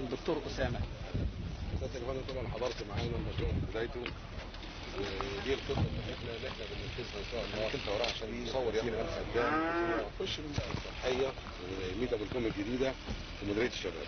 الدكتور اسامه سيادة الفندم طبعا حضرت معانا المشروع من بدايته ودي الخطه بتاعتنا اللي احنا بننفذها ان شاء الله كنت وراها عشان نصور يعني الف فدان نخش من بقى الصحيه ميتا بالكوم الجديده في مديريه الشباب.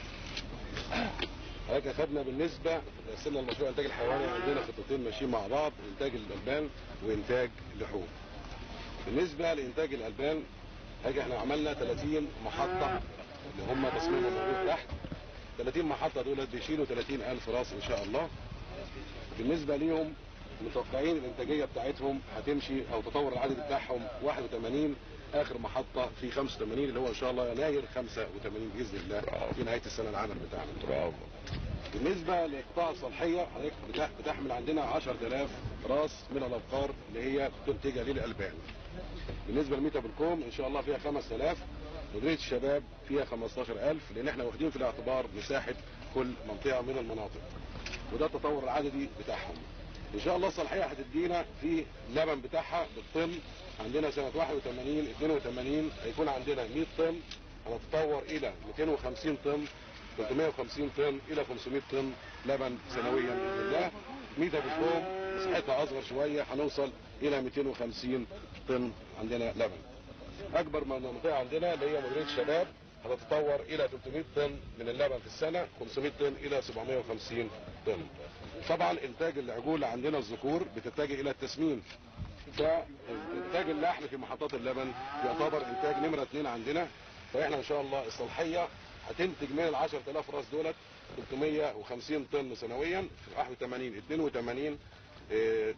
حضرتك اخذنا بالنسبه قسمنا المشروع الانتاج الحيواني عندنا خطتين ماشيين مع بعض انتاج الالبان وانتاج اللحوم. بالنسبه لانتاج الالبان حاجه احنا عملنا 30 محطه اللي هم تصميمهم موجود تحت 30 محطه دول بيشيلوا 30000 راس ان شاء الله بالنسبه ليهم متوقعين الانتاجيه بتاعتهم هتمشي او تطور العدد بتاعهم 81 اخر محطه في 85 اللي هو ان شاء الله يناير 85 باذن الله في نهايه السنه العمل بتاعنا برافو بالنسبه لقطاع الصالحيه حضرتك بتح- بتحمل عندنا 10000 راس من الابقار اللي هي تنتجها للالبان بالنسبه لميتا بالكوم ان شاء الله فيها 5000 مديريه الشباب فيها 15000 لان احنا واخدين في الاعتبار مساحه كل منطقه من المناطق وده التطور العددي بتاعهم ان شاء الله الصلاحيه هتدينا في اللبن بتاعها بالطن عندنا سنه 81 82 هيكون عندنا 100 طن هنتطور الى 250 طن 350 طن الى 500 طن لبن سنويا باذن الله ميتا بالكوم مساحتها اصغر شويه هنوصل الى 250 طن عندنا لبن اكبر منطقه عندنا اللي هي مديريه الشباب هتتطور الى 300 طن من اللبن في السنه 500 طن الى 750 طن طبعا انتاج العجول عندنا الذكور بتتجه الى التسمين فانتاج اللحم في محطات اللبن يعتبر انتاج نمره اثنين عندنا فاحنا ان شاء الله الصلاحيه هتنتج من ال 10000 راس دولت 350 طن سنويا في 81 82 آه،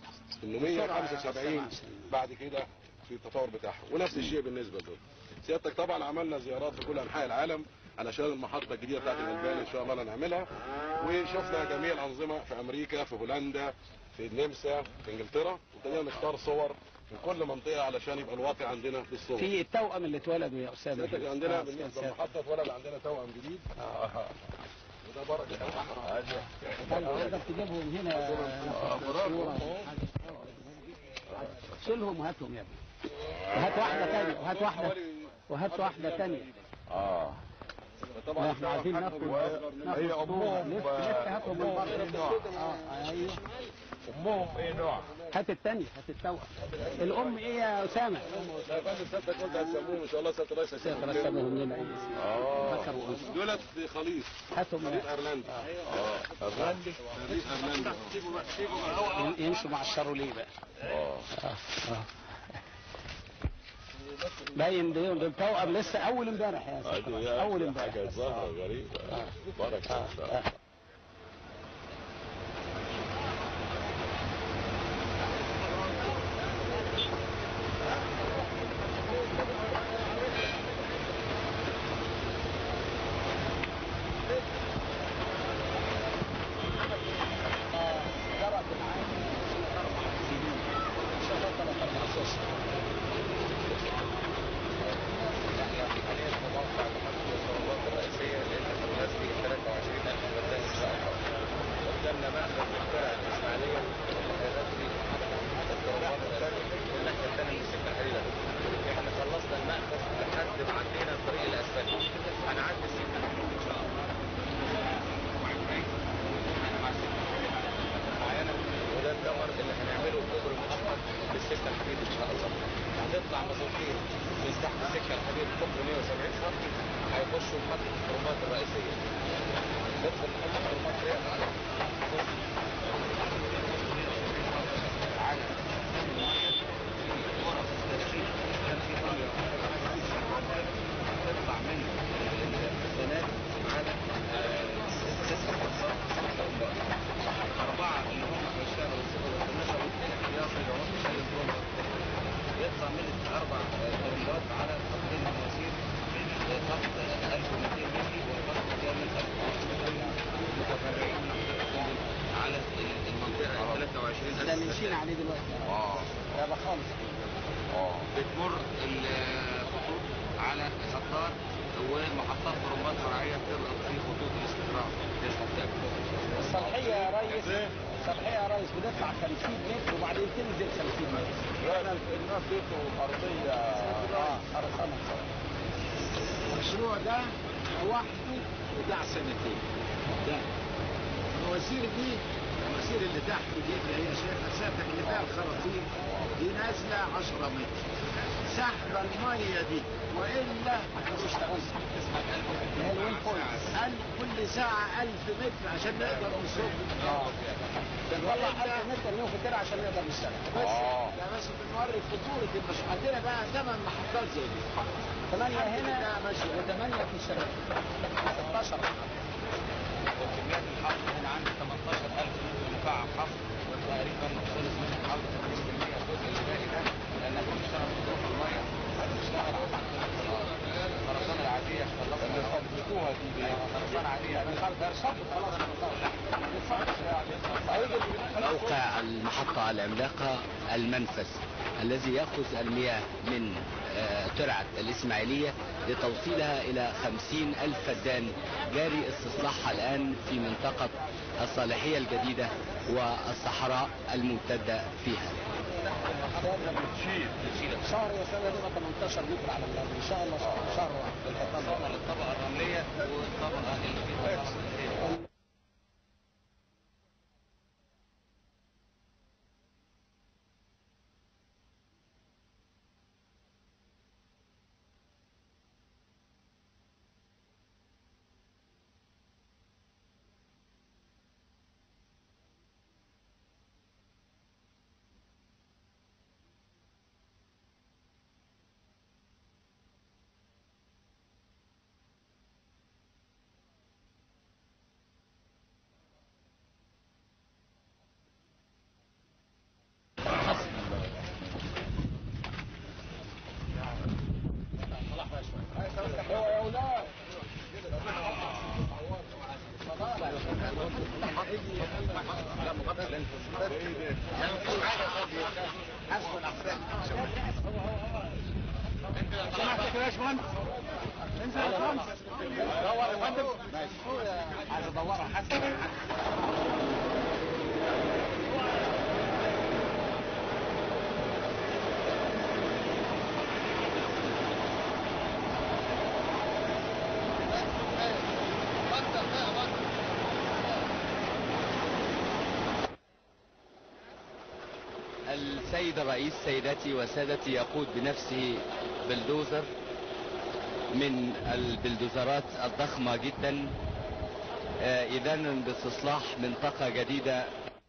875 بعد كده في التطور بتاعها ونفس الشيء بالنسبه لدول سيادتك طبعا عملنا زيارات في كل انحاء العالم علشان المحطه الجديده بتاعت الالبان ان شاء الله نعملها وشفنا جميع الانظمه في امريكا في هولندا في النمسا في انجلترا وابتدينا نختار صور من كل منطقه علشان يبقى الواقع عندنا بالصور في التوأم اللي اتولدوا يا اسامه سيادتك عندنا آه، بالنسبه سيادتك. للمحطه اتولد عندنا توأم جديد وده بركه طيب تقدر تجيبهم هنا شيلهم وهاتهم يا ابني وهات واحدة تانية وهات واحدة وهات واحدة تانية اه طبعا احنا عايزين ناخد ناخد هي صورة. أمهم، لف آه، لف هاتهم من أمهم إيه نوع؟ بره اه ايوه امهم ايه نوع؟ هات التانية هات التوأم الأم إيه يا أسامة؟ لا بس سيادتك قلت هتسموهم ان شاء الله سياده الرئيس سيادة هيسموهم رسمهم لنا إيه اه ذكر وأنثى دولت خليط هاتهم خليط ايرلندي اه الرندي خليط ايرلندي يمشوا مع الشاروليه بقى اه اه باين دول دول توأم لسه أول امبارح يا هذه سيدي يا أول أخي امبارح حاجه بس. ظاهره غريبه بركه ان شاء الله قدامنا مأخذ مخترع الإسماعيلية الرسمي الكروبات الرسمي والناحية الثانية من السكة الحديدة احنا خلصنا المأخذ لحد ما عدينا الطريق الأسفلت هنعدي السكة الحديد إن شاء الله وده الكمر اللي هنعمله كوبري مؤقت للسكة الحديد إن شاء الله هتطلع مسافين من تحت السكة الحديد قطر 170 سم هيخشوا محطة الكروبات الرئيسية ندخل محطة الكروبات هي تطلع من الخزانات على ست خمسات أربعة اللي هم هيشتغلوا الصفر والخمسة واثنين احتياطي اللي هم شايل الدولار يطلع من أربع طريقات على خطين المواسير خط 1200 ملي والخط كامل 1200 متفرعين على المنطقة 23 ده اللي مشينا عليه دلوقتي اه ده بقى خالص اه بتمر الخطوط على خطات ومحطات طرمبات فرعية بتضغط في خطوط الاستقرار للخطاب الصلاحية يا ريس الصلاحية يا ريس بنطلع 50 متر وبعدين تنزل 50 متر لا الناس بيته ارضيه اه خرسانة المشروع ده لوحده بتاع سنتين ده المواسير دي المواسير اللي تحت دي اللي هي شايفها سيادتك اللي فيها الخراطيم دي نازله 10 متر سحبه الميه دي والا ما بيشتغلش اللي هي الوين بوينت ألف كل ساعة ألف متر عشان نقدر نصب بنطلع 1000 متر منهم في الترعه عشان نقدر نشتغل بس ده بس بنوري خطورة المش عندنا بقى ثمان محطات زي دي ثمانية الحمد هنا لله ماشية. وثمانية في الشمال 16 وكميات الحفر هنا عندي 18000 متر مكعب حفر تقريبا خلص منها حوالي 50% الجزء اللي باقي ده لانها بتشتغل بظروف الميه هتشتغل على الخرسانه العاديه خلصنا صدقوها دي ليه؟ خرسانه عاديه انا خلاص صبت خلاص موقع المحطة العملاقة المنفذ الذي يأخذ المياه من آه، ترعة الإسماعيلية لتوصيلها إلى خمسين ألف فدان جاري استصلاحها الآن في منطقة الصالحية الجديدة والصحراء الممتدة فيها شهر يا سنة 18 متر على الأرض إن شاء الله شهر واحد وصلنا للطبقه الرمليه والطبقه اللي فيها الخرسانة. سمحتك يا باشمهندس انزل يا باشمهندس دور يا فندم عايز ادورها حسن السيد الرئيس سيداتي وسادتي يقود بنفسه بلدوزر من البلدوزرات الضخمة جدا آه، إذانا باستصلاح منطقة جديدة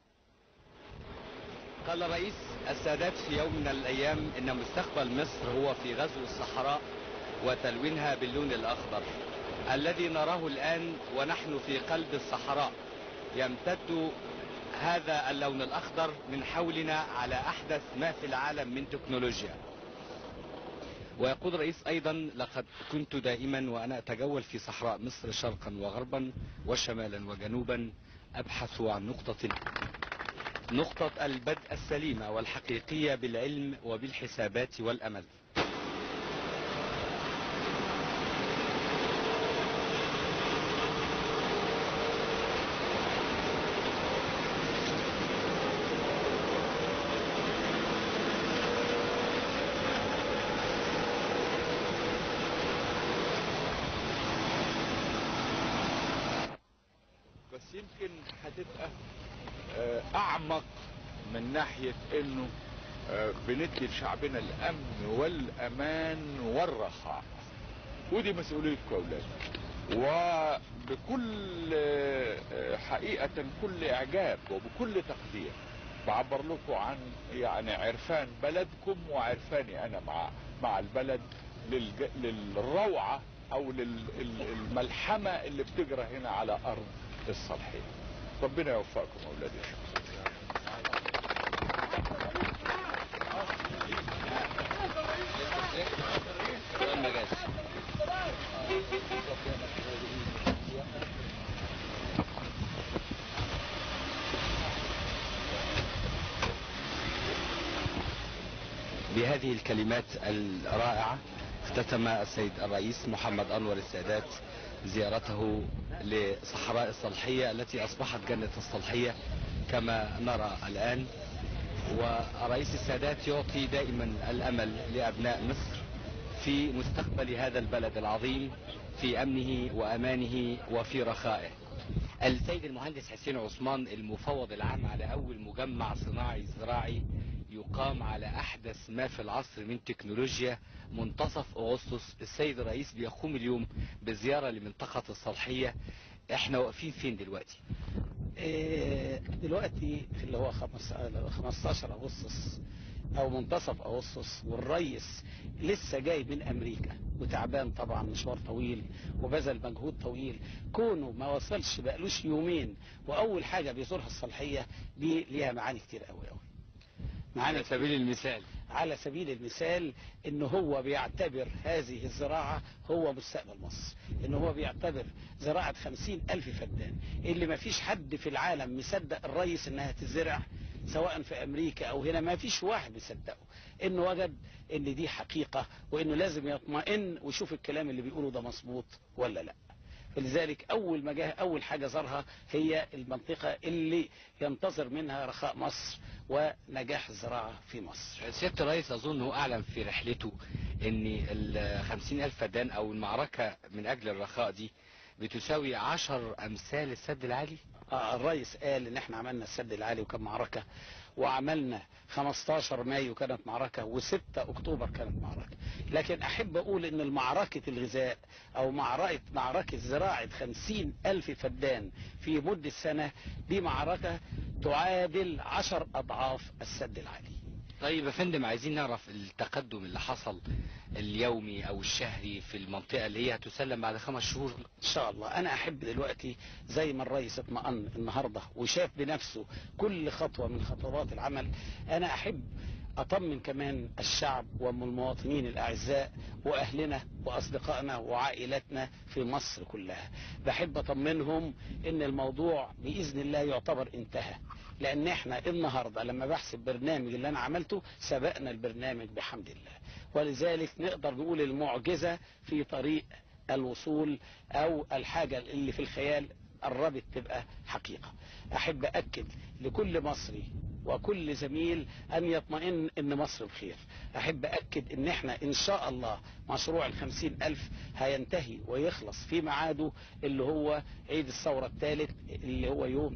قال الرئيس السادات في يوم من الأيام إن مستقبل مصر هو في غزو الصحراء وتلوينها باللون الأخضر الذي نراه الآن ونحن في قلب الصحراء يمتد هذا اللون الأخضر من حولنا على أحدث ما في العالم من تكنولوجيا ويقول الرئيس أيضا لقد كنت دائما وأنا أتجول في صحراء مصر شرقا وغربا وشمالا وجنوبا أبحث عن نقطة نقطة البدء السليمة والحقيقية بالعلم وبالحسابات والأمل بس يمكن هتبقى آه، اعمق من ناحية انه آه، بندي لشعبنا الامن والامان والرخاء ودي مسؤوليتكم يا اولاد وبكل آه، آه، حقيقة كل اعجاب وبكل تقدير بعبر لكم عن يعني عرفان بلدكم وعرفاني انا مع مع البلد للج... للروعة او للملحمة اللي بتجرى هنا على ارض الصالحية ربنا يوفقكم يا اولادي المجاز بهذه الكلمات الرائعة اختتم السيد الرئيس محمد أنور السادات زيارته لصحراء الصالحية التي أصبحت جنة الصالحية كما نرى الآن ورئيس السادات يعطي دائما الأمل لأبناء مصر في مستقبل هذا البلد العظيم في أمنه وأمانه وفي رخائه السيد المهندس حسين عثمان المفوض العام على أول مجمع صناعي زراعي يقام على أحدث ما في العصر من تكنولوجيا منتصف أغسطس السيد الرئيس بيقوم اليوم بزيارة لمنطقة الصالحية احنا واقفين فين دلوقتي إيه، دلوقتي في اللي هو خمس- 15 اغسطس او منتصف اغسطس والريس لسه جاي من امريكا وتعبان طبعا مشوار طويل وبذل مجهود طويل كونه ما وصلش بقالوش يومين واول حاجه بيزورها الصالحيه دي ليها معاني كتير قوي قوي معاني على سبيل المثال على سبيل المثال ان هو بيعتبر هذه الزراعة هو مستقبل مصر ان هو بيعتبر زراعة خمسين الف فدان اللي ما فيش حد في العالم مصدق الرئيس انها تزرع سواء في امريكا او هنا ما فيش واحد مصدقه انه وجد ان دي حقيقة وانه لازم يطمئن ويشوف الكلام اللي بيقوله ده مظبوط ولا لا فلذلك اول ما جه اول حاجه زارها هي المنطقه اللي ينتظر منها رخاء مصر ونجاح الزراعه في مصر. سيادة الرئيس أظن هو أعلن في رحلته أن ال 50 ألف فدان أو المعركة من أجل الرخاء دي بتساوي عشر أمثال السد العالي آه، الرئيس قال ان احنا عملنا السد العالي وكان معركه وعملنا 15 مايو كانت معركه و6 اكتوبر كانت معركه لكن احب اقول ان المعركه الغذاء او معركه معركه زراعه 50 الف فدان في مده سنه دي معركه تعادل 10 اضعاف السد العالي طيب يا فندم عايزين نعرف التقدم اللي حصل اليومي أو الشهري في المنطقة اللي هي هتسلم بعد خمس شهور ان شاء الله انا احب دلوقتي زي ما الرئيس اطمأن النهارده وشاف بنفسه كل خطوه من خطوات العمل انا احب اطمن كمان الشعب والمواطنين الاعزاء واهلنا واصدقائنا وعائلتنا في مصر كلها بحب اطمنهم ان الموضوع باذن الله يعتبر انتهى لان احنا النهارده لما بحسب برنامج اللي انا عملته سبقنا البرنامج بحمد الله ولذلك نقدر نقول المعجزه في طريق الوصول او الحاجة اللي في الخيال قربت تبقى حقيقة احب اكد لكل مصري وكل زميل ان يطمئن ان مصر بخير احب اكد ان احنا ان شاء الله مشروع الخمسين الف هينتهي ويخلص في ميعاده اللي هو عيد الثورة الثالث اللي هو يوم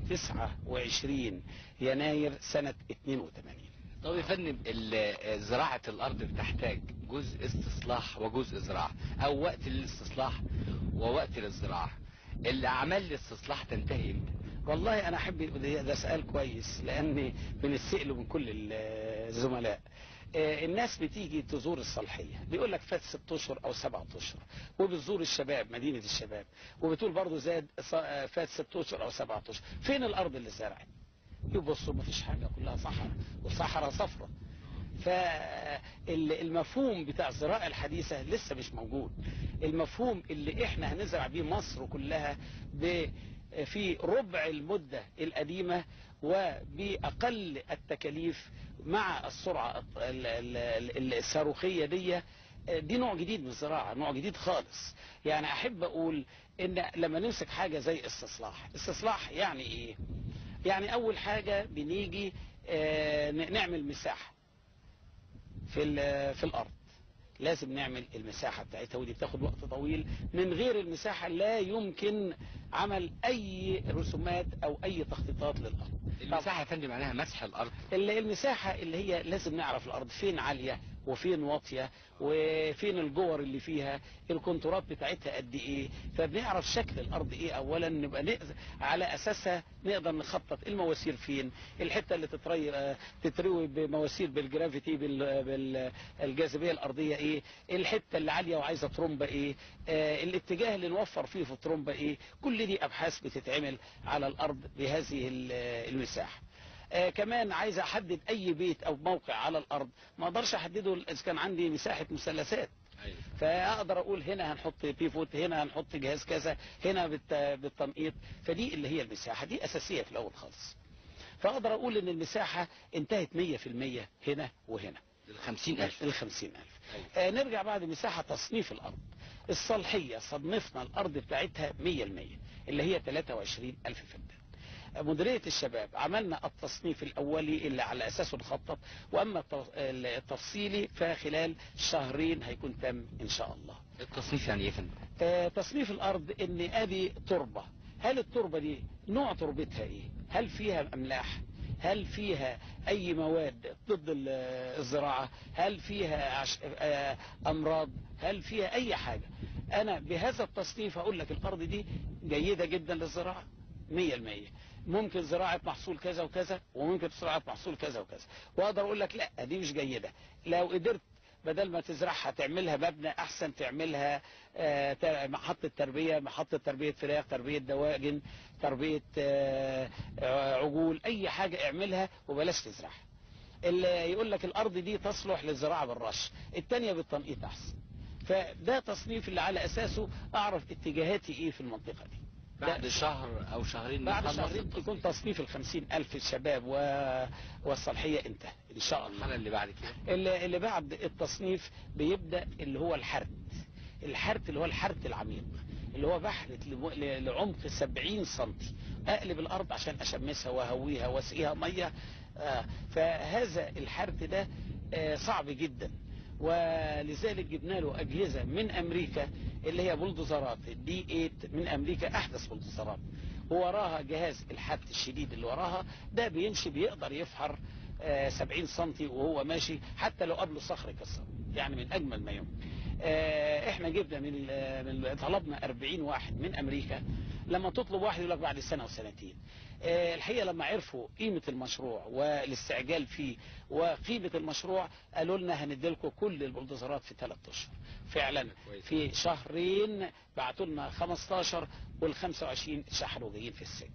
29 يناير سنة 82 طب يا فندم ال- زراعة الأرض بتحتاج جزء استصلاح وجزء زراعة أو وقت للاستصلاح ووقت للزراعة الأعمال الاستصلاح تنتهي امتى؟ والله انا احب ده ده سؤال كويس لان بنسأله من كل ال- الزملاء آه، الناس بتيجي تزور الصالحية بيقول لك فات ست اشهر او سبعة اشهر وبتزور الشباب مدينة الشباب وبتقول برضو زاد ص- آه، فات ست اشهر او سبعة اشهر فين الارض اللي زرعت يبصوا مفيش حاجة كلها صحراء والصحراء صفرة فالمفهوم بتاع الزراعة الحديثة لسه مش موجود المفهوم اللي احنا هنزرع بيه مصر كلها ب في ربع المدة القديمة وبأقل التكاليف مع السرعة ال- ال- ال- الصاروخية دي دي نوع جديد من الزراعة نوع جديد خالص يعني أحب أقول إن لما نمسك حاجة زي استصلاح استصلاح يعني إيه يعني أول حاجة بنيجي آه، ن- نعمل مساحة في ال- في الارض لازم نعمل المساحة بتاعتها ودي بتاخد وقت طويل من غير المساحة لا يمكن عمل اي رسومات او اي تخطيطات للارض المساحة يا فندم معناها مسح الأرض ال- المساحة اللي هي لازم نعرف الارض فين عالية وفين واطية وفين الجور اللي فيها الكونتورات بتاعتها قد ايه فبنعرف شكل الارض ايه اولا نبقى نقدر على اساسها نقدر نخطط المواسير فين الحته اللي تتري آه، تتروي بمواسير بالجرافيتي بال- بالجاذبيه الارضيه ايه الحته اللي عاليه وعايزه ترومبه ايه آه، الاتجاه اللي نوفر فيه في الترومبه ايه كل دي ابحاث بتتعمل على الارض بهذه ال- المساحه آه كمان عايز احدد اي بيت او موقع على الارض ما اقدرش احدده اذا كان عندي مساحه مثلثات فاقدر اقول هنا هنحط بيفوت هنا هنحط جهاز كذا هنا بالت- بالتنقيط فدي اللي هي المساحه دي اساسيه في الاول خالص فاقدر اقول ان المساحه انتهت 100% هنا وهنا الخمسين ألف ال 50000 آه نرجع بعد مساحة تصنيف الأرض الصالحية صنفنا الأرض بتاعتها 100% اللي هي 23000 فدان آه، مديرية الشباب عملنا التصنيف الأولي اللي على أساسه نخطط وأما الت- التفصيلي فخلال شهرين هيكون تم إن شاء الله التصنيف يعني ايه يا فندم؟ آه، تصنيف الارض ان ادي تربه هل التربة دي نوع تربتها ايه هل فيها املاح هل فيها اي مواد ضد ال- الزراعة هل فيها عش... آه، امراض هل فيها اي حاجة انا بهذا التصنيف اقول لك الارض دي جيدة جدا للزراعة مية المية ممكن زراعة محصول كذا وكذا وممكن زراعة محصول كذا وكذا واقدر اقول لك لا دي مش جيدة لو قدرت بدل ما تزرعها تعملها مبنى احسن تعملها آه، ت- محطة تربية محطة تربية فراخ تربية دواجن تربية آه، آه، عجول اي حاجة اعملها وبلاش تزرعها اللي يقول لك الارض دي تصلح للزراعة بالرش التانية بالتنقيط احسن فده تصنيف اللي على اساسه اعرف اتجاهاتي ايه في المنطقة دي بعد شهر او شهرين بعد نخلص شهرين التصنيف. تكون تصنيف الخمسين ألف الشباب و... والصالحية انتهى إن شاء الله المرحله اللي بعد كده اللي, اللي بعد التصنيف بيبدأ اللي هو الحرث الحرث اللي هو الحرث العميق اللي هو بحرث لم- ل- لعمق 70 سنتي اقلب الارض عشان اشمسها واهويها واسقيها ميه آه، فهذا الحرث ده آه، صعب جدا ولذلك جبنا له اجهزه من امريكا اللي هي بلدوزرات دي 8 من امريكا احدث بلدوزرات ووراها جهاز الحرث الشديد اللي وراها ده بيمشي بيقدر يفحر آه، 70 سنتي وهو ماشي حتى لو قبله صخر كسر يعني من اجمل ما يمكن آه، احنا جبنا من ال- من طلبنا 40 واحد من امريكا لما تطلب واحد يقول لك بعد سنه وسنتين آه، الحقيقه لما عرفوا قيمه المشروع والاستعجال فيه وقيمه المشروع قالوا لنا هنديلكم كل البلدوزرات في ثلاث اشهر فعلا في شهرين بعتوا لنا 15 وال 25 شحنوا جايين في السكه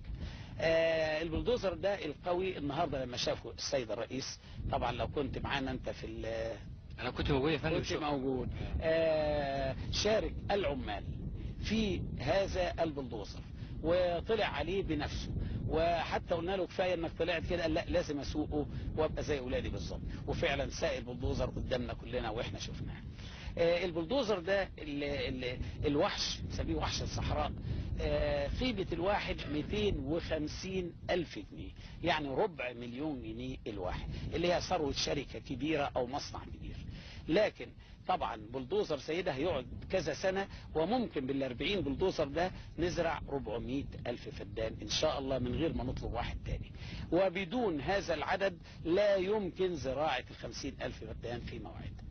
آه البلدوزر ده القوي النهارده لما شافوا السيد الرئيس طبعا لو كنت معانا انت في ال- انا كنت موجود يا فندم كنت شكراً. موجود آه شارك العمال في هذا البلدوزر وطلع عليه بنفسه وحتى قلنا له كفايه انك طلعت كده قال لا لازم اسوقه وابقى زي اولادي بالظبط وفعلا ساق البلدوزر قدامنا كلنا واحنا شفناه آه، البلدوزر ده ال ال الوحش نسميه وحش الصحراء آه، قيمة الواحد 250 ألف جنيه يعني ربع مليون جنيه الواحد اللي هي ثروة شركة كبيرة أو مصنع كبير لكن طبعا بلدوزر سيدة هيقعد كذا سنة وممكن بالأربعين بلدوزر ده نزرع 400 ألف فدان إن شاء الله من غير ما نطلب واحد تاني وبدون هذا العدد لا يمكن زراعة الخمسين ألف فدان في موعد